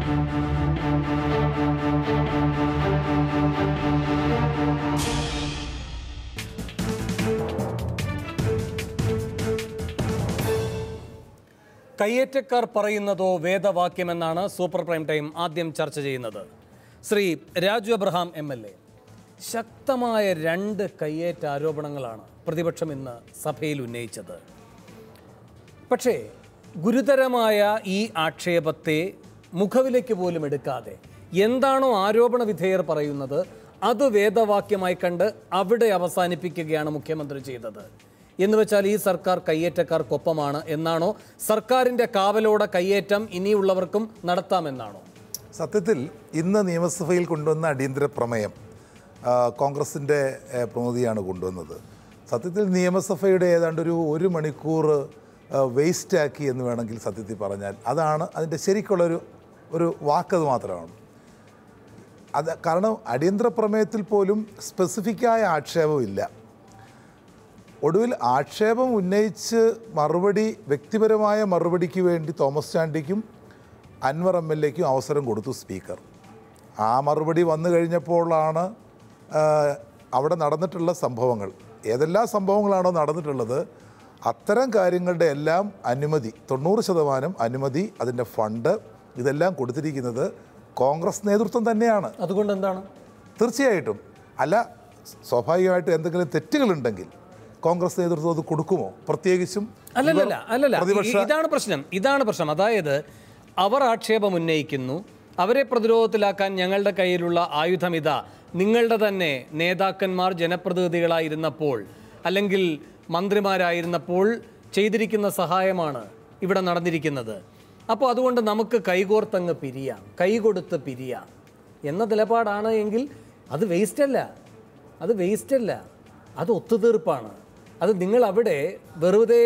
കയ്യേറ്റക്കാർ പറയുന്നതോ വേദവാക്യമെന്നാണ് super prime time ആദ്യം ചർച്ച ചെയ്യുന്നത് Shri Raju Abraham M L A ശക്തമായ രണ്ട് കയ്യേറ്റ ആരോപണങ്ങളാണ് പ്രതിപക്ഷം ഇന്ന് സഭയിൽ ഉന്നയിച്ചത് പക്ഷേ ഗുരുതരമായ ഈ ആക്ഷേപത്തെ മുഖവിലേക്ക് പോലും എടുക്കാതെ എന്താണോ ആരോപണ വിധേയർ പറയുന്നത് അത് വേദവാക്യമായി കണ്ട് അവിടെ അവസാനിപ്പിക്കുകയാണ് മുഖ്യമന്ത്രി ചെയ്തത് എന്ന് വെച്ചാൽ ഈ സർക്കാർ കയ്യേറ്റക്കാർക്കൊപ്പമാണ് എന്നാണോ സർക്കാരിൻ്റെ കാവലോടെ കയ്യേറ്റം ഇനിയുള്ളവർക്കും നടത്താമെന്നാണോ സത്യത്തിൽ ഇന്ന് നിയമസഭയിൽ കൊണ്ടുവന്ന അടിയന്തര പ്രമേയം ആ, കോൺഗ്രസിൻ്റെ ഏ, പ്രതിനിധിയാണ് കൊണ്ടുവന്നത് സത്യത്തിൽ നിയമസഭയുടെ ഏതാണ്ട് ഒരു ഒരു മണിക്കൂർ വേസ്റ്റ് ആക്കി എന്ന് വേണമെങ്കിൽ സത്യത്തിൽ പറഞ്ഞാൽ അതാണ് അതിൻ്റെ ശരിക്കുള്ളൊരു ഒരു വാക്കത് മാത്രമാണ് അത് കാരണം അടിയന്തര പ്രമേയത്തിൽ പോലും സ്പെസിഫിക്കായ ആക്ഷേപമില്ല ഒടുവിൽ ആക്ഷേപം ഉന്നയിച്ച് മറുപടി വ്യക്തിപരമായ മറുപടിക്ക് വേണ്ടി തോമസ് ചാണ്ടിക്കും അൻവർ എം എൽ എക്കും അവസരം കൊടുത്തു സ്പീക്കർ ആ മറുപടി വന്നു കഴിഞ്ഞപ്പോഴാണ് ആ, അവിടെ നടന്നിട്ടുള്ള സംഭവങ്ങൾ ഏതെല്ലാം സംഭവങ്ങളാണോ നടന്നിട്ടുള്ളത് അത്തരം കാര്യങ്ങളുടെ എല്ലാം അനുമതി തൊണ്ണൂറ് ശതമാനം അനുമതി അതിൻ്റെ ഫണ്ട് ഇതെല്ലാം കൊടുത്തിരിക്കുന്നത് കോൺഗ്രസ് നേതൃത്വം തന്നെയാണ് അതുകൊണ്ട് എന്താണ് തീർച്ചയായിട്ടും അല്ല സ്വാഭാവികമായിട്ടും എന്തെങ്കിലും തെറ്റുകളുണ്ടെങ്കിൽ കോൺഗ്രസ് നേതൃത്വം അത് കൊടുക്കുമോ പ്രത്യേകിച്ചും അല്ലല്ല അല്ലല്ല പ്രതിപക്ഷ ഇ- ഇതാണ് പ്രശ്നം ഇതാണ് പ്രശ്നം അതായത് അവർ ആക്ഷേപം ഉന്നയിക്കുന്നു അവരെ പ്രതിരോധത്തിലാക്കാൻ ഞങ്ങളുടെ കയ്യിലുള്ള ആയുധം ഇതാ നിങ്ങളുടെ തന്നെ നേതാക്കന്മാർ ജനപ്രതിനിധികളായിരുന്നപ്പോൾ അല്ലെങ്കിൽ മന്ത്രിമാരായിരുന്നപ്പോൾ ചെയ്തിരിക്കുന്ന സഹായമാണ് ഇവിടെ നടന്നിരിക്കുന്നത് അപ്പോൾ അതുകൊണ്ട് നമുക്ക് കൈകോർത്തങ്ങ് പിരിയാം കൈകൊടുത്ത് പിരിയാം എന്ന നിലപാടാണ് എങ്കിൽ അത് വേസ്റ്റ് അല്ല അത് വേസ്റ്റ് അല്ല അത് ഒത്തുതീർപ്പാണ് അത് നിങ്ങൾ അവിടെ വെറുതെ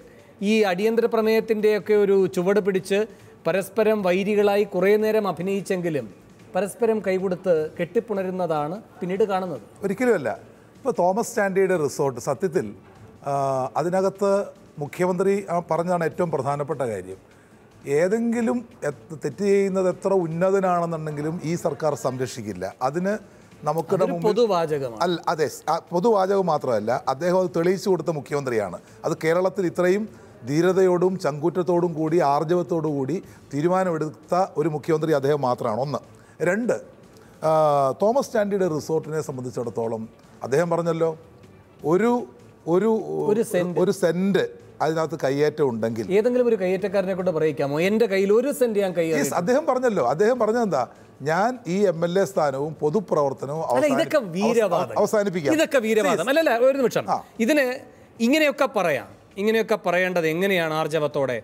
ഈ അടിയന്തര പ്രമേയത്തിൻ്റെയൊക്കെ ഒരു ചുവട് പിടിച്ച് പരസ്പരം വൈരികളായി കുറേ നേരം അഭിനയിച്ചെങ്കിലും പരസ്പരം കൈകൊടുത്ത് കെട്ടിപ്പുണരുന്നതാണ് പിന്നീട് കാണുന്നത് ഒരിക്കലുമല്ല ഇപ്പോൾ തോമസ് ചാണ്ടിയുടെ റിസോർട്ട് സത്യത്തിൽ ആ, അതിനകത്ത് മുഖ്യമന്ത്രി ആ പറഞ്ഞതാണ് ഏറ്റവും പ്രധാനപ്പെട്ട കാര്യം ഏതെങ്കിലും എത്ര- തെറ്റ് ചെയ്യുന്നത് എത്ര ഉന്നതനാണെന്നുണ്ടെങ്കിലും ഈ സർക്കാർ സംരക്ഷിക്കില്ല അതിന് നമുക്കിടെ ഒരു മുമ്പിൽ പൊതുവാചകമാണ് അല്ല അതെ ആ പൊതുവാചകം മാത്രമല്ല അദ്ദേഹം അത് തെളിയിച്ചു കൊടുത്ത മുഖ്യമന്ത്രിയാണ് അത് കേരളത്തിൽ ഇത്രയും ധീരതയോടും ചങ്കൂറ്റത്തോടും കൂടി ആർജവത്തോടു കൂടി തീരുമാനമെടുത്ത ഒരു മുഖ്യമന്ത്രി അദ്ദേഹം മാത്രമാണ് ഒന്ന് രണ്ട് ആ, തോമസ് ചാണ്ടിയുടെ റിസോർട്ടിനെ സംബന്ധിച്ചിടത്തോളം അദ്ദേഹം പറഞ്ഞല്ലോ ഒരു ഒരു ഒരു സെന്റ്. ഒരു സെന്റ് അതിനകത്ത് കയ്യേറ്റം ഉണ്ടെങ്കിൽ ഏതെങ്കിലും ഒരു കയ്യേറ്റക്കാരനെ കൊണ്ട് പറയിക്കാമോ എൻ്റെ കയ്യിൽ ഒരു സെന്റ് ഞാൻ കൈ Yes, അദ്ദേഹം പറഞ്ഞല്ലോ അദ്ദേഹം പറഞ്ഞതെന്താ ഞാൻ ഈ എം എൽ എ സ്ഥാനവും പൊതുപ്രവർത്തനവും അല്ല അവസാനി- ഇതൊക്കെ വീരവാദം അവസാ- അവസാനിപ്പിക്കാം ഇതൊക്കെ വീരവാദം അല്ലല്ല ഒരു നിമിഷം ഇതിന് ഇങ്ങനെയൊക്കെ പറയാം ഇങ്ങനെയൊക്കെ പറയേണ്ടത് എങ്ങനെയാണ് ആർജവത്തോടെ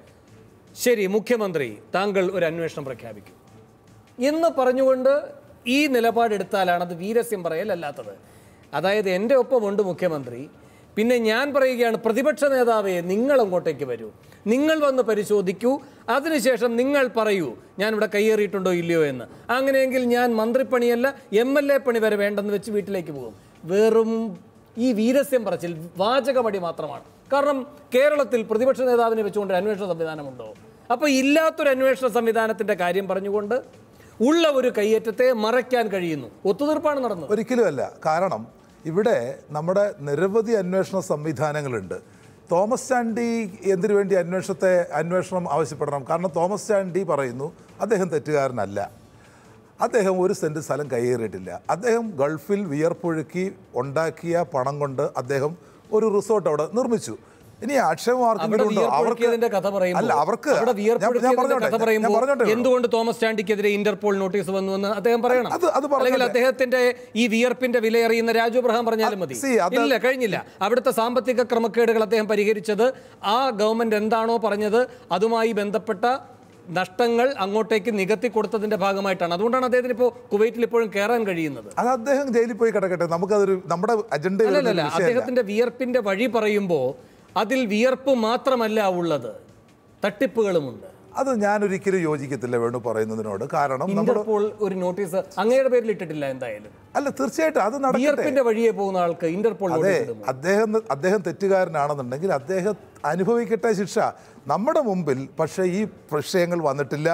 ശരി മുഖ്യമന്ത്രി താങ്കൾ ഒരു അന്വേഷണം പ്രഖ്യാപിക്കും എന്ന് പറഞ്ഞുകൊണ്ട് ഈ നിലപാടെടുത്താലാണ് അത് വീരസ്യം പറയലല്ലാത്തത് അതായത് എൻ്റെ ഒപ്പമുണ്ട് മുഖ്യമന്ത്രി പിന്നെ ഞാൻ പറയുകയാണ് പ്രതിപക്ഷ നേതാവേ നിങ്ങൾ അങ്ങോട്ടേക്ക് വരൂ നിങ്ങൾ വന്ന് പരിശോധിക്കൂ അതിനുശേഷം നിങ്ങൾ പറയൂ ഞാൻ ഇവിടെ കയ്യേറിയിട്ടുണ്ടോ ഇല്ലയോ എന്ന് അങ്ങനെയെങ്കിൽ ഞാൻ മന്ത്രിപ്പണിയല്ല എം എൽ എ പണി വരെ വേണ്ടെന്ന് വെച്ച് വീട്ടിലേക്ക് പോകും വെറും ഈ വീരസ്യം പറച്ചിൽ വാചകമടി മാത്രമാണ് കാരണം കേരളത്തിൽ പ്രതിപക്ഷ നേതാവിനെ വെച്ചുകൊണ്ട് ഒരു അന്വേഷണ സംവിധാനമുണ്ടോ അപ്പോൾ ഇല്ലാത്തൊരു അന്വേഷണ സംവിധാനത്തിന്റെ കാര്യം പറഞ്ഞുകൊണ്ട് ഉള്ള ഒരു കയ്യേറ്റത്തെ മറയ്ക്കാൻ കഴിയുന്നു ഒത്തുതീർപ്പാണ് നടന്നത് ഒരിക്കലുമല്ല കാരണം ഇവിടെ നമ്മുടെ നിരവധി അന്വേഷണ സംവിധാനങ്ങളുണ്ട് തോമസ് ചാണ്ടി എന്തിനു വേണ്ടി അന്വേഷണത്തെ അന്വേഷണം ആവശ്യപ്പെടണം കാരണം തോമസ് ചാണ്ടി പറയുന്നു അദ്ദേഹം തെറ്റുകാരനല്ല അദ്ദേഹം ഒരു സെൻറ്റ് സ്ഥലം കയ്യേറിയിട്ടില്ല അദ്ദേഹം ഗൾഫിൽ വിയർപ്പൊഴുക്കി ഉണ്ടാക്കിയ പണം കൊണ്ട് അദ്ദേഹം ഒരു റിസോർട്ട് അവിടെ നിർമ്മിച്ചു ഇനി ആക്ഷേപം അവിടെ ആർക്കെങ്കിലും ഉണ്ടോ വിയർപ്പൊഴുക്കിയതിന്റെ കഥ പറയുമ്പോൾ അല്ല അവർക്ക് അവിടെ ഞാൻ- ഞാൻ വിയർപ്പൊഴുക്കിയതിന്റെ പറഞ്ഞോട്ടെ, കഥ ഞാൻ പറയുമ്പോൾ പറഞ്ഞോട്ടെ ഉള്ളൂ. എന്തുകൊണ്ട് തോമസ് ചാണ്ടിക്കെതിരെ ഇന്റർപോൾ നോട്ടീസ് വന്നു എന്ന് അദ്ദേഹം പറയണം അത് അത് പറഞ്ഞോട്ടെ. അല്ലെങ്കിൽ അദ്ദേഹത്തിന്റെ ഈ വിയർപ്പിന്റെ വില അറിയുന്ന രാജു അബ്രഹാം പറഞ്ഞാലും മതി see, അത് ഇല്ല കഴിഞ്ഞില്ല അവിടുത്തെ സാമ്പത്തിക ക്രമക്കേടുകൾ അദ്ദേഹം പരിഹരിച്ചത് ആ ഗവൺമെന്റ് എന്താണോ പറഞ്ഞത് അതുമായി ബന്ധപ്പെട്ട നഷ്ടങ്ങൾ അങ്ങോട്ടേക്ക് നികത്തി കൊടുത്തതിന്റെ ഭാഗമായിട്ടാണ് അതുകൊണ്ടാണ് അദ്ദേഹത്തിന് ഇപ്പോൾ കുവൈറ്റിൽ ഇപ്പോഴും കയറാൻ കഴിയുന്നത് അത് അദ്ദേഹം ജയിലിൽ പോയി കിടക്കട്ടെ നമുക്കതൊരു നമ്മുടെ അജണ്ട അല്ലല്ല അദ്ദേഹത്തിന്റെ വിയർപ്പിന്റെ വഴി പറയുമ്പോൾ അതിൽ വിയർപ്പ് മാത്രമല്ല ഉള്ളത് തട്ടിപ്പുകളുമുണ്ട് അത് ഞാൻ ഒരിക്കലും യോജിക്കത്തില്ല വേണു പറയുന്നതിനോട് കാരണം നമ്മൾ ഇന്റർപോൾ ഒരു നോട്ടീസ് അങ്ങയുടെ പേരിൽ ഇട്ടിട്ടില്ല എന്തായാലും അല്ല തീർച്ചയായിട്ടും അത് നടക്കട്ടെ വിയർപ്പിന്റെ വഴിയെ പോകുന്ന ആൾക്ക് ഇന്റർപോൾ അതെ നോട്ടീസ് ഇടുമോ? അദ്ദേഹം അദ്ദേഹം തെറ്റുകാരനാണെന്നുണ്ടെങ്കിൽ അദ്ദേഹം അനുഭവിക്കട്ടെ ശിക്ഷ നമ്മുടെ മുമ്പിൽ പക്ഷേ ഈ വിഷയങ്ങൾ വന്നിട്ടില്ല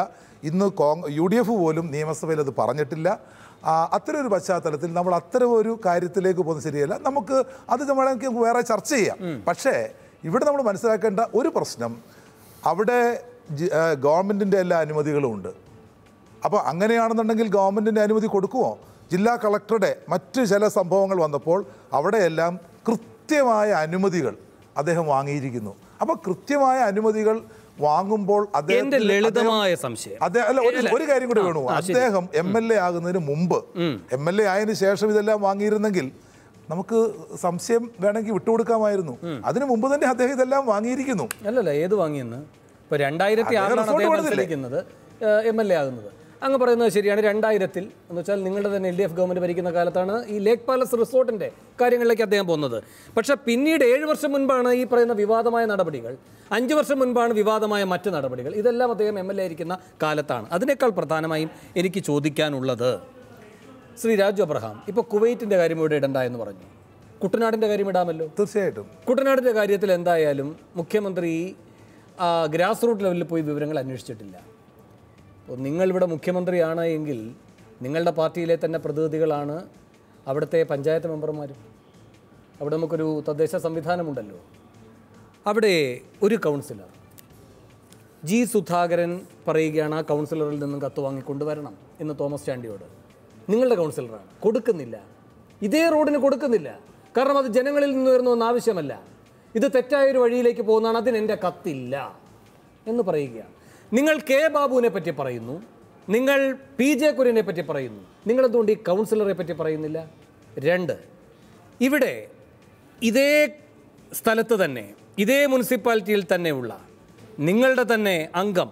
ഇന്ന് കോങ് യു ഡി എഫ് പോലും നിയമസഭയിൽ അത് പറഞ്ഞിട്ടില്ല ആ, അത്തരം ഒരു പശ്ചാത്തലത്തിൽ നമ്മൾ അത്തരം ഒരു കാര്യത്തിലേക്ക് പോകുന്നത് ശരിയല്ല നമുക്ക് അത് നമുക്ക് വേറെ ചർച്ച ചെയ്യാം പക്ഷേ ഇവിടെ നമ്മൾ മനസ്സിലാക്കേണ്ട ഒരു പ്രശ്നം അവിടെ ജി- ആ, ഗവൺമെൻറ്റിൻ്റെ എല്ലാ അനുമതികളും ഉണ്ട് അപ്പോൾ അങ്ങനെയാണെന്നുണ്ടെങ്കിൽ ഗവൺമെൻറ്റിൻ്റെ അനുമതി കൊടുക്കുമോ ജില്ലാ കളക്ടറുടെ മറ്റ് ചില സംഭവങ്ങൾ വന്നപ്പോൾ അവിടെയെല്ലാം കൃത്യമായ അനുമതികൾ അദ്ദേഹം വാങ്ങിയിരിക്കുന്നു അപ്പോൾ കൃത്യമായ അനുമതികൾ വാങ്ങുമ്പോൾ എന്റെ അദ്ദേഹത്തിന് ലളിതമായ സംശയം അദ്ദേഹം അല്ല ഒരു ഒരു കാര്യം കൂടി വേണു അദ്ദേഹം എം എൽ എ ആകുന്നതിന് മുമ്പ് എം എൽ എ ആയതിനു ശേഷം ഇതെല്ലാം വാങ്ങിയിരുന്നെങ്കിൽ നമുക്ക് സംശയം വേണമെങ്കിൽ വിട്ടുകൊടുക്കാമായിരുന്നു അതിനു മുമ്പ് തന്നെ അദ്ദേഹം ഇതെല്ലാം വാങ്ങിയിരിക്കുന്നു അല്ലല്ല ഏത് വാങ്ങിയെന്ന് ഇപ്പൊ രണ്ടായിരത്തി അദ്ദേഹം ആറിലാണ് resort അദ്ദേഹം കൊടുത്തില്ലേ? മത്സരിക്കുന്നത് എം എൽ എ ആകുന്നത് അങ്ങ് പറയുന്നത് ശരിയാണ് രണ്ടായിരത്തിൽ എന്ന് വെച്ചാൽ നിങ്ങളുടെ തന്നെ എൽ ഡി എഫ് ഗവൺമെന്റ് ഭരിക്കുന്ന കാലത്താണ് ഈ ലേക്ക് പാലസ് റിസോർട്ടിന്റെ കാര്യങ്ങളിലേക്ക് അദ്ദേഹം പോകുന്നത് പക്ഷേ പിന്നീട് ഏഴ് വർഷം മുൻപാണ് ഈ പറയുന്ന വിവാദമായ നടപടികൾ അഞ്ച് വർഷം മുൻപാണ് വിവാദമായ മറ്റ് നടപടികൾ ഇതെല്ലാം അദ്ദേഹം എം എൽ എ ആയിരിക്കുന്ന കാലത്താണ് അതിനേക്കാൾ പ്രധാനമായും എനിക്ക് ചോദിക്കാനുള്ളത് ശ്രീ രാജു അബ്രഹാം ഇപ്പോൾ കുവൈറ്റിന്റെ കാര്യം ഇവിടെ ഇടണ്ട എന്ന് പറഞ്ഞു കുട്ടനാടിന്റെ കാര്യം ഇടാമല്ലോ തീർച്ചയായിട്ടും കുട്ടനാടിൻ്റെ കാര്യത്തിൽ എന്തായാലും മുഖ്യമന്ത്രി ആ, ഗ്രാസ് റൂട്ട് ലെവലിൽ പോയി വിവരങ്ങൾ അന്വേഷിച്ചിട്ടില്ല അപ്പോൾ നിങ്ങളിവിടെ മുഖ്യമന്ത്രിയാണ് എങ്കിൽ നിങ്ങളുടെ പാർട്ടിയിലെ തന്നെ പ്രതിനിധികളാണ് അവിടുത്തെ പഞ്ചായത്ത് മെമ്പർമാരും അവിടെ നമുക്കൊരു തദ്ദേശ സംവിധാനമുണ്ടല്ലോ അവിടെ ഒരു കൗൺസിലർ ജി സുധാകരൻ പറയുകയാണ് ആ കൗൺസിലറിൽ നിന്നും കത്ത് വാങ്ങി കൊണ്ടുവരണം എന്ന് തോമസ് ചാണ്ടിയോട് നിങ്ങളുടെ കൗൺസിലറാണ് കൊടുക്കുന്നില്ല ഇതേ റോഡിന് കൊടുക്കുന്നില്ല കാരണം അത് ജനങ്ങളിൽ നിന്ന് വരുന്ന ഒന്നും ആവശ്യമല്ല ഇത് തെറ്റായൊരു വഴിയിലേക്ക് പോകുന്നതാണ് അതിന് എൻ്റെ കത്തില്ല എന്ന് പറയുകയാണ് നിങ്ങൾ കെ ബാബുവിനെ പറ്റി പറയുന്നു നിങ്ങൾ പി ജെ കുര്യനെ പറ്റി പറയുന്നു നിങ്ങളെന്തുകൊണ്ട് ഈ കൗൺസിലറെ പറ്റി പറയുന്നില്ല രണ്ട് ഇവിടെ ഇതേ സ്ഥലത്ത് തന്നെ ഇതേ മുനിസിപ്പാലിറ്റിയിൽ തന്നെയുള്ള നിങ്ങളുടെ തന്നെ അംഗം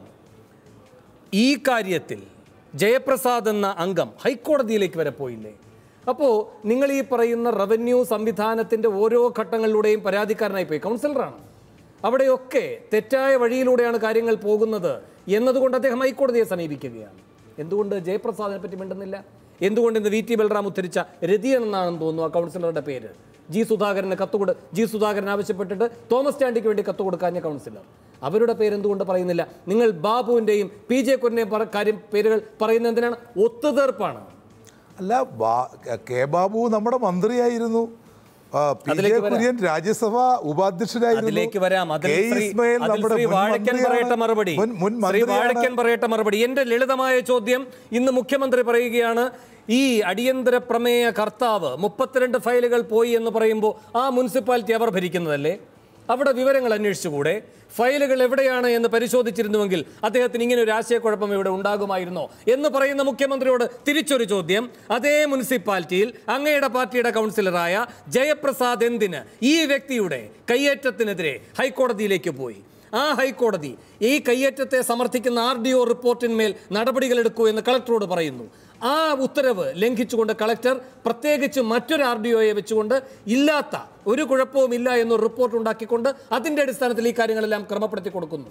ഈ കാര്യത്തിൽ ജയപ്രസാദ് എന്ന അംഗം ഹൈക്കോടതിയിലേക്ക് വരെ പോയില്ലേ അപ്പോൾ നിങ്ങൾ ഈ പറയുന്ന റവന്യൂ സംവിധാനത്തിൻ്റെ ഓരോ ഘട്ടങ്ങളിലൂടെയും പരാതിക്കാരനായി പോയി കൗൺസിലറാണ് അവിടെയൊക്കെ തെറ്റായ വഴിയിലൂടെയാണ് കാര്യങ്ങൾ പോകുന്നത് എന്നതുകൊണ്ട് അദ്ദേഹം ഹൈക്കോടതിയെ സമീപിക്കുകയാണ് എന്തുകൊണ്ട് ജയപ്രസാദിനെ പറ്റി മിണ്ടുന്നില്ല എന്തുകൊണ്ട് ഇന്ന് വി ടി ബൽറാം ഉദ്ധരിച്ച രതിയൻ എന്നാണെന്ന് തോന്നുന്നു ആ കൗൺസിലറുടെ പേര് ജി സുധാകരന് കത്ത് കൊടു ജി സുധാകരൻ ആവശ്യപ്പെട്ടിട്ട് തോമസ് ചാണ്ടിക്ക് വേണ്ടി കത്ത് കൊടുക്കാഞ്ഞ കൗൺസിലർ അവരുടെ പേര് എന്തുകൊണ്ട് പറയുന്നില്ല നിങ്ങൾ ബാബുവിൻ്റെയും പി ജെ കുര്യൻ്റെയും പറ- കാര്യം പേരുകൾ പറയുന്നത് എന്തിനാണ് ഒത്തുതീർപ്പാണ് അല്ല ബാ- കെ ബാബു നമ്മുടെ മന്ത്രിയായിരുന്നു ആ, പി ജെ അതിലേക്ക് വരാം. കുര്യൻ രാജ്യസഭ ഉപാധ്യക്ഷനായിരുന്നു അതിലേക്ക് വരാം അതിൽ കെ ശ്രീ- ഇസ്മയിൽ അതിൽ നമ്മുടെ ശ്രീ മുൻ വാഴക്കൻ മന്ത്രിയാണ്. പറയട്ടെ മറുപടി മുൻ- മുൻ ശ്രീ മന്ത്രിയാണ്. വാഴക്കൻ പറയട്ടെ മറുപടി എന്റെ ലളിതമായ ചോദ്യം ഇന്ന് മുഖ്യമന്ത്രി പറയുകയാണ് ഈ അടിയന്തര പ്രമേയ കർത്താവ് മുപ്പത്തിരണ്ട് ഫയലുകൾ പോയി എന്ന് പറയുമ്പോൾ ആ മുനിസിപ്പാലിറ്റി അവർ ഭരിക്കുന്നതല്ലേ അവിടെ വിവരങ്ങൾ അന്വേഷിച്ചുകൂടെ ഫയലുകൾ എവിടെയാണ് എന്ന് പരിശോധിച്ചിരുന്നുവെങ്കിൽ അദ്ദേഹത്തിന് ഇങ്ങനെ ഒരു ആശയക്കുഴപ്പം ഇവിടെ ഉണ്ടാകുമായിരുന്നോ എന്ന് പറയുന്ന മുഖ്യമന്ത്രിയോട് തിരിച്ചൊരു ചോദ്യം അതേ മുനിസിപ്പാലിറ്റിയിൽ അങ്ങയുടെ പാർട്ടിയുടെ കൗൺസിലറായ ജയപ്രസാദ് എന്തിന് ഈ വ്യക്തിയുടെ കയ്യേറ്റത്തിനെതിരെ ഹൈക്കോടതിയിലേക്ക് പോയി ആ ഹൈക്കോടതി ഈ കയ്യേറ്റത്തെ സമർത്ഥിക്കുന്ന ആർ ഡി ഒ റിപ്പോർട്ടിന്മേൽ നടപടികളെടുക്കൂ എന്ന് കളക്ടറോട് പറയുന്നു ആ ഉത്തരവ് ലംഘിച്ചുകൊണ്ട് കളക്ടർ പ്രത്യേകിച്ച് മറ്റൊരു ആർ ഡി ഒയെ വെച്ചുകൊണ്ട് ഇല്ലാത്ത ഒരു കുഴപ്പവും ഇല്ല എന്നൊരു റിപ്പോർട്ട് ഉണ്ടാക്കിക്കൊണ്ട് അതിന്റെ അടിസ്ഥാനത്തിൽ ഈ കാര്യങ്ങളെല്ലാം ക്രമപ്പെടുത്തി കൊടുക്കുന്നു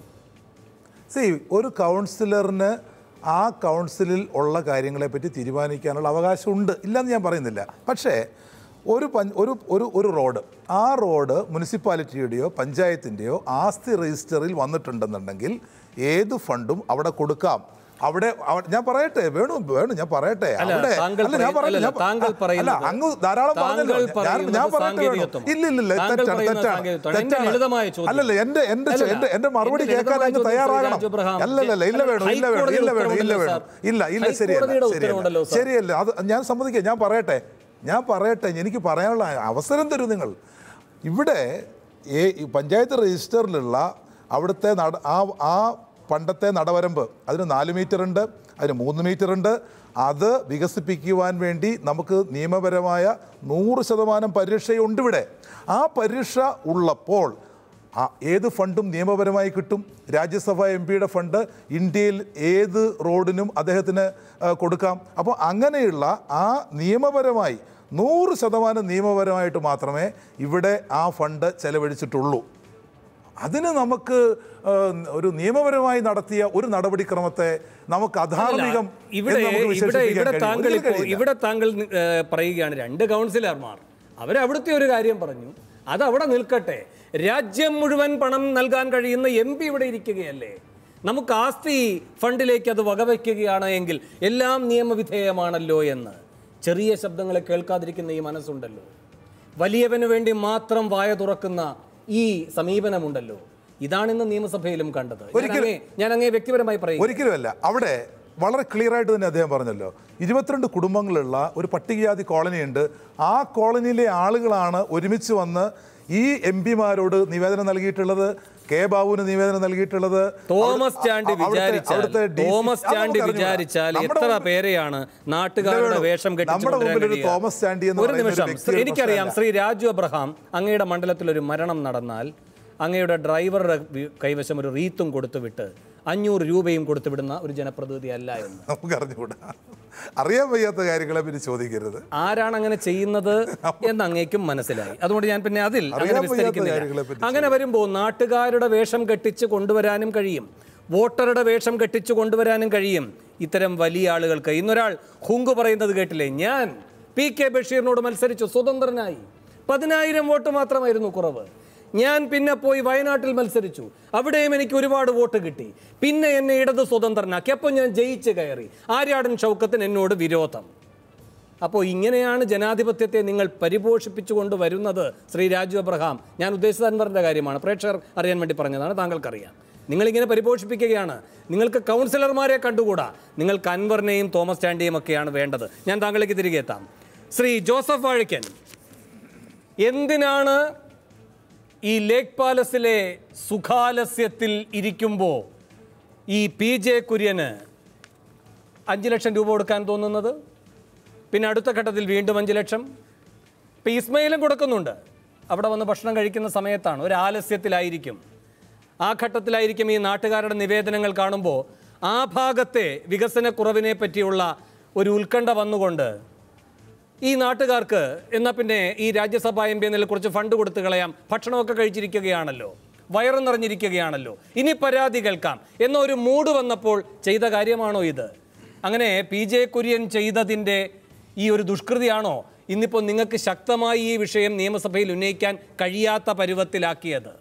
സി ഒരു കൗൺസിലറിന് ആ കൗൺസിലിൽ ഉള്ള കാര്യങ്ങളെപ്പറ്റി തീരുമാനിക്കാനുള്ള അവകാശമുണ്ട് ഇല്ലെന്ന് ഞാൻ പറയുന്നില്ല പക്ഷേ ഒരു പഞ്ച് ഒരു ഒരു ഒരു റോഡ് ആ റോഡ് മുനിസിപ്പാലിറ്റിയുടെയോ പഞ്ചായത്തിൻ്റെയോ ആസ്തി രജിസ്റ്ററിൽ വന്നിട്ടുണ്ടെന്നുണ്ടെങ്കിൽ ഏത് ഫണ്ടും അവിടെ കൊടുക്കാം അവിടെ അവ- ഞാൻ പറയട്ടെ വേണു വേണു ഞാൻ പറയട്ടെ അല്ല, അവിടെ താങ്കൾ അല്ല ഞാൻ പറയുന്ന- പറയട്ടെ അല്ല, ഞാൻ- താങ്കൾ അല്ല പറയുന്നത് അങ്ങ് ധാരാളം താങ്കൾ പറഞ്ഞല്ലോ ഞാൻ- ഞാൻ പറയുന്നത് പറയട്ടെ വേണു സാങ്കേതികത്വമാണ്. ഇല്ല ഇല്ല ഇല്ല താങ്കൾ തെറ്റാണ് പറയുന്നത് തെറ്റാണ് സാങ്കേതികത്വമാണ്. എന്റെ തെറ്റാണ് ലളിതമായ ചോദ്യം. അല്ലല്ല എന്റെ എന്റെ അല്ലല്ല, എന്റെ എന്റെ മറുപടി എന്റെ കേൾക്കാൻ ലളിതമായ അങ്ങ് ചോദ്യം ശ്രീ തയ്യാറാകണം രാജു എബ്രഹാം. അല്ലല്ല ഇല്ല വേണം ഇല്ല വേണം ഇല്ല വേണം ഇല്ല വേണം ഇല്ല ഇല്ല ശരിയല്ല ഹൈക്കോടതിയുടെ ശരിയല്ല ഉത്തരവുണ്ടല്ലോ, സർ. ശരിയല്ല അത് ഞാൻ സമ്മതിക്കാം ഞാൻ പറയട്ടെ ഞാൻ പറയട്ടെ എനിക്ക് പറയാനുള്ള അവസരം തരൂ നിങ്ങൾ ഇവിടെ ഏ ഈ പഞ്ചായത്ത് രജിസ്റ്ററിലുള്ള അവിടുത്തെ നട ആ ആ പണ്ടത്തെ നടവരമ്പ് അതിന് നാല് മീറ്റർ ഉണ്ട് അതിന് മൂന്ന് മീറ്റർ ഉണ്ട് അത് വികസിപ്പിക്കുവാൻ വേണ്ടി നമുക്ക് നിയമപരമായ നൂറ് ശതമാനം പരിരക്ഷയുണ്ട് ഇവിടെ ആ പരിരക്ഷ ഉള്ളപ്പോൾ ആ ഏത് ഫണ്ടും നിയമപരമായി കിട്ടും രാജ്യസഭ എം പിയുടെ ഫണ്ട് ഇന്ത്യയിൽ ഏത് റോഡിനും അദ്ദേഹത്തിന് ആ, കൊടുക്കാം അപ്പോൾ അങ്ങനെയുള്ള ആ നിയമപരമായി നൂറ് ശതമാനം നിയമപരമായിട്ട് മാത്രമേ ഇവിടെ ആ ഫണ്ട് ചെലവഴിച്ചിട്ടുള്ളൂ അതിന് നമുക്ക് ആ, ഒരു നിയമപരമായി നടത്തിയ ഒരു നടപടിക്രമത്തെ നമുക്ക് അധാർമികം ഇവിടെ എന്ന് നമുക്ക് ഇവിടെ വിശേഷിപ്പിക്കാൻ ഇവിടെ കഴിയും. താങ്കൾ ഒരിക്കലും ഇപ്പോൾ കഴിയില്ല. ഇവിടെ താങ്കൾ ഏ, പറയുകയാണ് രണ്ട് കൗൺസിലർമാർ അവരവിടുത്തെ ഒരു കാര്യം പറഞ്ഞു അത് അവിടെ നിൽക്കട്ടെ രാജ്യം മുഴുവൻ പണം നൽകാൻ കഴിയുന്ന എം പി ഇവിടെ ഇരിക്കുകയല്ലേ നമുക്ക് ആസ്തി ഫണ്ടിലേക്ക് അത് വകവയ്ക്കുകയാണ് എങ്കിൽ എല്ലാം നിയമവിധേയമാണല്ലോ എന്ന് ചെറിയ ശബ്ദങ്ങളെ കേൾക്കാതിരിക്കുന്ന ഈ മനസ്സുണ്ടല്ലോ വലിയവന് വേണ്ടി മാത്രം വായ തുറക്കുന്ന ഈ സമീപനമുണ്ടല്ലോ ഇതാണ് ഇന്ന് നിയമസഭയിലും കണ്ടത് ഞാൻ അങ്ങേ- ഞാൻ അങ്ങേ വ്യക്തിപരമായി പറയും ഒരിക്കലുമല്ല അവിടെ വളരെ ക്ലിയർ ആയിട്ട് തന്നെ അദ്ദേഹം പറഞ്ഞല്ലോ ഇരുപത്തിരണ്ട് കുടുംബങ്ങളുള്ള ഒരു പട്ടികജാതി കോളനി ഉണ്ട് ആ കോളനിയിലെ ആളുകളാണ് ഒരുമിച്ച് വന്ന് ഈ എം പിമാരോട് നിവേദനം നൽകിയിട്ടുള്ളത് കെ ബാബുവിന് നിവേദനം നൽകിയിട്ടുള്ളത് തോമസ് അവിടെ- ചാണ്ടി അവിടുത്തെ- വിചാരിച്ചാൽ അവിടുത്തെ DC തോമസ് അത് ചാണ്ടി നമുക്ക് അറിഞ്ഞൂടാ. വിചാരിച്ചാൽ നമ്മുടെ എത്ര മുമ്പിൽ- പേരെയാണ് നാട്ടുകാരുടെ ഇല്ല, വേഷം കെട്ടിച്ചു നമ്മുടെ കൊണ്ടുവരാൻ മുമ്പിൽ ഒരു കഴിയുക? തോമസ് ചാണ്ടി എന്ന് ഒരു പറയുന്ന ഒരു നിമിഷം വ്യക്തി ഒരു എനിക്കറിയാം പ്രശ്നമല്ല. ശ്രീ രാജു അബ്രഹാം അങ്ങയുടെ മണ്ഡലത്തിൽ ഒരു മരണം നടന്നാൽ അങ്ങയുടെ ഡ്രൈവറുടെ വി- കൈവശം ഒരു റീത്തും കൊടുത്തുവിട്ട് അഞ്ഞൂറ് രൂപയും കൊടുത്തുവിടുന്ന ഒരു ജനപ്രതിനിധി അല്ല എന്ന് നമുക്ക് അറിഞ്ഞുകൂടാ അറിയാൻ വയ്യാത്ത കാര്യങ്ങളെ പിന്നെ ചോദിക്കരുത് ആരാണ് അങ്ങനെ ചെയ്യുന്നത് എന്ന് അങ്ങേക്കും മനസ്സിലായി അതുകൊണ്ട് ഞാൻ പിന്നെ അതിൽ അങ്ങനെ അറിയാൻ വയ്യാത്ത വിസ്തരിക്കുന്നില്ല കാര്യങ്ങളെപ്പറ്റി അങ്ങനെ വരുമ്പോൾ നാട്ടുകാരുടെ വേഷം കെട്ടിച്ച് കൊണ്ടുവരാനും കഴിയും വോട്ടറുടെ വേഷം കെട്ടിച്ച് കൊണ്ടുവരാനും കഴിയും ഇത്തരം വലിയ ആളുകൾക്ക് ഇന്നൊരാൾ ഹുങ്ക് പറയുന്നത് കേട്ടില്ലേ ഞാൻ പി കെ ബഷീറിനോട് മത്സരിച്ചു സ്വതന്ത്രനായി പതിനായിരം വോട്ട് മാത്രമായിരുന്നു കുറവ് ഞാൻ പിന്നെ പോയി വയനാട്ടിൽ മത്സരിച്ചു അവിടെയും എനിക്ക് ഒരുപാട് വോട്ട് കിട്ടി പിന്നെ എന്നെ ഇടത് സ്വതന്ത്രനാക്കി അപ്പോൾ ഞാൻ ജയിച്ച് കയറി ആര്യാടൻ ഷൗക്കത്തിന് എന്നോട് വിരോധം അപ്പോൾ ഇങ്ങനെയാണ് ജനാധിപത്യത്തെ നിങ്ങൾ പരിപോഷിപ്പിച്ചുകൊണ്ട് വരുന്നത് ശ്രീ രാജു അബ്രഹാം ഞാൻ ഉദ്ദേശിച്ച അൻവറിൻ്റെ കാര്യമാണ് പ്രേക്ഷകർ അറിയാൻ വേണ്ടി പറഞ്ഞതാണ് താങ്കൾക്കറിയാം നിങ്ങളിങ്ങനെ പരിപോഷിപ്പിക്കുകയാണ് നിങ്ങൾക്ക് കൗൺസിലർമാരെ കണ്ടുകൂടാ നിങ്ങൾക്ക് അൻവറിനെയും തോമസ് ചാണ്ടിയും ഒക്കെയാണ് വേണ്ടത് ഞാൻ താങ്കളിലേക്ക് തിരികെ എത്താം ശ്രീ ജോസഫ് വാഴക്കൻ എന്തിനാണ് ഈ ലേക്ക് പാലസിലെ സുഖാലസ്യത്തിൽ ഇരിക്കുമ്പോൾ ഈ പി ജെ കുര്യന് അഞ്ച് ലക്ഷം രൂപ കൊടുക്കാൻ തോന്നുന്നത് പിന്നെ അടുത്ത ഘട്ടത്തിൽ വീണ്ടും അഞ്ച് ലക്ഷം ഇപ്പം ഇസ്മയിലും കൊടുക്കുന്നുണ്ട് അവിടെ വന്ന് ഭക്ഷണം കഴിക്കുന്ന സമയത്താണ് ഒരു ആലസ്യത്തിലായിരിക്കും ആ ഘട്ടത്തിലായിരിക്കും ഈ നാട്ടുകാരുടെ നിവേദനങ്ങൾ കാണുമ്പോൾ ആ ഭാഗത്തെ വികസനക്കുറവിനെ പറ്റിയുള്ള ഒരു ഉത്കണ്ഠ വന്നുകൊണ്ട് ഈ നാട്ടുകാർക്ക് എന്നാൽ പിന്നെ ഈ രാജ്യസഭാ എം പി എന്നതിൽ കുറച്ച് ഫണ്ട് കൊടുത്തു കളയാം ഭക്ഷണമൊക്കെ കഴിച്ചിരിക്കുകയാണല്ലോ വയറ് നിറഞ്ഞിരിക്കുകയാണല്ലോ ഇനി പരാതി കേൾക്കാം എന്ന ഒരു മൂഡ് വന്നപ്പോൾ ചെയ്ത കാര്യമാണോ ഇത് അങ്ങനെ പി ജെ കുര്യൻ ചെയ്തതിൻ്റെ ഈ ഒരു ദുഷ്കൃതിയാണോ ഇന്നിപ്പോൾ നിങ്ങൾക്ക് ശക്തമായി ഈ വിഷയം നിയമസഭയിൽ ഉന്നയിക്കാൻ കഴിയാത്ത പരുവത്തിലാക്കിയത്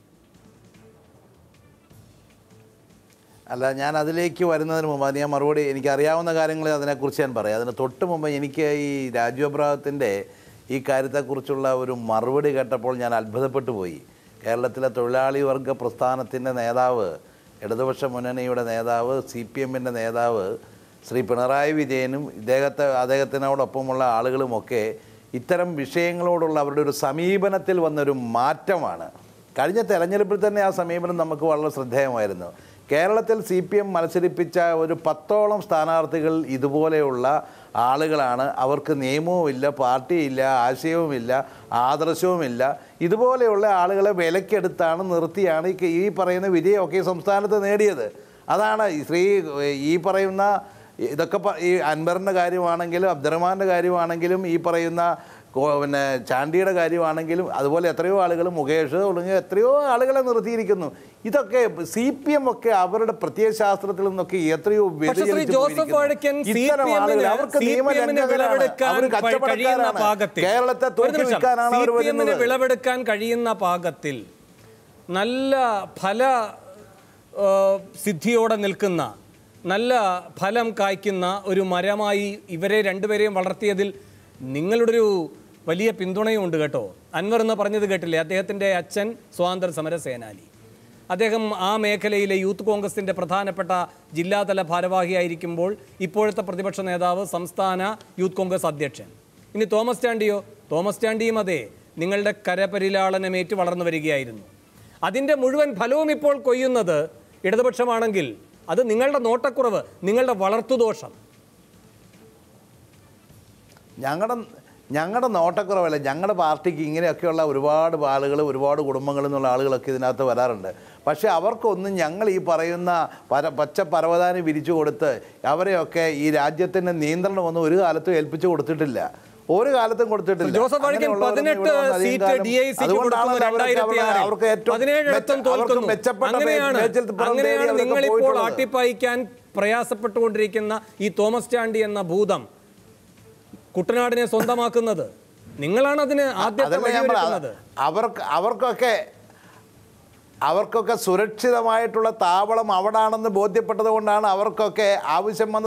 അല്ല ഞാൻ അതിലേക്ക് വരുന്നതിന് മുമ്പ് അത് ഞാൻ മറുപടി എനിക്ക് അറിയാവുന്ന കാര്യങ്ങൾ അതിനെക്കുറിച്ച് ഞാൻ പറയാം അതിന് തൊട്ട് മുമ്പ് എനിക്ക് ഈ രാജു അബ്രാഹത്തിൻ്റെ ഈ കാര്യത്തെക്കുറിച്ചുള്ള ഒരു മറുപടി കേട്ടപ്പോൾ ഞാൻ അത്ഭുതപ്പെട്ടു പോയി കേരളത്തിലെ തൊഴിലാളി വർഗ പ്രസ്ഥാനത്തിൻ്റെ നേതാവ് ഇടതുപക്ഷ മുന്നണിയുടെ നേതാവ് സി പി എമ്മിൻ്റെ നേതാവ് ശ്രീ പിണറായി വിജയനും ഇദ്ദേഹത്തെ അദ്ദേഹത്തിനോടൊപ്പമുള്ള ആളുകളുമൊക്കെ ഇത്തരം വിഷയങ്ങളോടുള്ള അവരുടെ ഒരു സമീപനത്തിൽ വന്നൊരു മാറ്റമാണ് കഴിഞ്ഞ തെരഞ്ഞെടുപ്പിൽ തന്നെ ആ സമീപനം നമുക്ക് വളരെ ശ്രദ്ധേയമായിരുന്നു കേരളത്തിൽ സി പി എം മത്സരിപ്പിച്ച ഒരു പത്തോളം സ്ഥാനാർത്ഥികൾ ഇതുപോലെയുള്ള ആളുകളാണ് അവർക്ക് നിയമവുമില്ല പാർട്ടിയില്ല ആശയവുമില്ല ആദർശവുമില്ല ഇതുപോലെയുള്ള ആളുകളെ വിലക്കെടുത്താണ് നിർത്തിയാണ് ഈ ഈ പറയുന്ന വിജയമൊക്കെ ഈ സംസ്ഥാനത്ത് നേടിയത് അതാണ് ഈ ശ്രീ ഈ പറയുന്ന ഇതൊക്കെ പ- ഈ അൻവറിൻ്റെ കാര്യമാണെങ്കിലും അബ്ദുറഹ്മാൻ്റെ കാര്യമാണെങ്കിലും ഈ പറയുന്ന കോ- പിന്നെ ചാണ്ടിയുടെ കാര്യമാണെങ്കിലും അതുപോലെ എത്രയോ ആളുകൾ മുകേഷ് തുടങ്ങിയ എത്രയോ ആളുകളെ നിർത്തിയിരിക്കുന്നു ഇതൊക്കെ സി പി എം ഒക്കെ അവരുടെ പ്രത്യയശാസ്ത്രത്തിൽ നിന്നൊക്കെ എത്രയോ പക്ഷേ ശ്രീ വ്യതിചലിച്ച് ജോസഫ് പോയിരിക്കുന്നു. വാഴക്കൻ സി ഇത്തരം പി ആളുകൾ എമ്മിന് അവർക്ക് സി പി എമ്മിന് നിയമലംഘകരാണ് വിളവെടുക്കാൻ അവർ കഴിയുന്ന കച്ചവടക്കാരാണ് പാകത്തിൽ കേരളത്തെ ഒരു തൂക്കി നിമിഷം. വിൽക്കാനാണ് അവർ സി പി എമ്മിന് വരുന്നത് വിളവെടുക്കാൻ കഴിയുന്ന പാകത്തിൽ നല്ല ഫല ആ, സിദ്ധിയോടെ നിൽക്കുന്ന നല്ല ഫലം കായ്ക്കുന്ന ഒരു മരമായി ഇവരെ രണ്ടുപേരെയും വളർത്തിയതിൽ നിങ്ങളുടെ ഒരു വലിയ പിന്തുണയും ഉണ്ട് കേട്ടോ അൻവർ എന്ന് പറഞ്ഞത് കേട്ടില്ലേ അദ്ദേഹത്തിൻ്റെ അച്ഛൻ സ്വാതന്ത്ര്യ സമര സേനാനി അദ്ദേഹം ആ മേഖലയിലെ യൂത്ത് കോൺഗ്രസിൻ്റെ പ്രധാനപ്പെട്ട ജില്ലാതല ഭാരവാഹിയായിരിക്കുമ്പോൾ ഇപ്പോഴത്തെ പ്രതിപക്ഷ നേതാവ് സംസ്ഥാന യൂത്ത് കോൺഗ്രസ് അധ്യക്ഷൻ ഇനി തോമസ് ചാണ്ടിയോ തോമസ് ചാണ്ടിയും അതെ നിങ്ങളുടെ കരപരിലാളനമേറ്റ് വളർന്നു വരികയായിരുന്നു അതിൻ്റെ മുഴുവൻ ഫലവും ഇപ്പോൾ കൊയ്യുന്നത് ഇടതുപക്ഷമാണെങ്കിൽ അത് നിങ്ങളുടെ നോട്ടക്കുറവ് നിങ്ങളുടെ വളർത്തുദോഷം ഞങ്ങളുടെ ഞങ്ങളുടെ നോട്ടക്കുറവല്ല ഞങ്ങളുടെ പാർട്ടിക്ക് ഇങ്ങനെയൊക്കെയുള്ള ഒരുപാട് ആളുകൾ ഒരുപാട് കുടുംബങ്ങളിൽ നിന്നുള്ള ആളുകളൊക്കെ ഇതിനകത്ത് വരാറുണ്ട് പക്ഷേ അവർക്കൊന്നും ഞങ്ങൾ ഈ പറയുന്ന പര പച്ച പരവതാനി വിരിച്ചു കൊടുത്ത് അവരെയൊക്കെ ഈ രാജ്യത്തിൻ്റെ നിയന്ത്രണമൊന്നും ഒരു കാലത്തും ഏൽപ്പിച്ചു കൊടുത്തിട്ടില്ല ഒരു കാലത്തും കൊടുത്തിട്ടില്ല ജോസഫ് വാഴക്കൻ അങ്ങനെയുള്ളവരൊന്നും ഇവിടെ പതിനെട്ട് വന്ന് അധികം സീറ്റ് കാലം- ഡി ഐ സിക്ക് അതുകൊണ്ടാണ് കൊടുക്കുന്നത് അവർക്ക് രണ്ടായിരത്തി അവരുടെ- ആറിൽ അവർക്ക് ഏറ്റവും പതിനേഴിടത്തും മെച്ച- അവർക്ക് തോൽക്കുന്നു മെച്ചപ്പെട്ട അങ്ങനെയാണ് മേച്ചിൽപ്പുറം തേടി അങ്ങനെയാണ് അവരൊക്കെ നിങ്ങളിപ്പോൾ പോയിട്ടുള്ളത്. ആട്ടിപ്പായിക്കാൻ പ്രയാസപ്പെട്ടുകൊണ്ടിരിക്കുന്ന ഈ തോമസ് ചാണ്ടി എന്ന ഭൂതം കുട്ടനാടിനെ സ്വന്തമാക്കുന്നത് നിങ്ങളാണ് അതിന് ആദ്യത്തെ അതല്ല ഞാൻ വഴിയൊരുക്കുന്നത് പറഞ്ഞത്. അവർക്ക് അവർക്കൊക്കെ അവർക്കൊക്കെ സുരക്ഷിതമായിട്ടുള്ള താവളം അവിടാണെന്ന് ബോധ്യപ്പെട്ടത് കൊണ്ടാണ് അവർക്കൊക്കെ ആവശ്യം വന്ന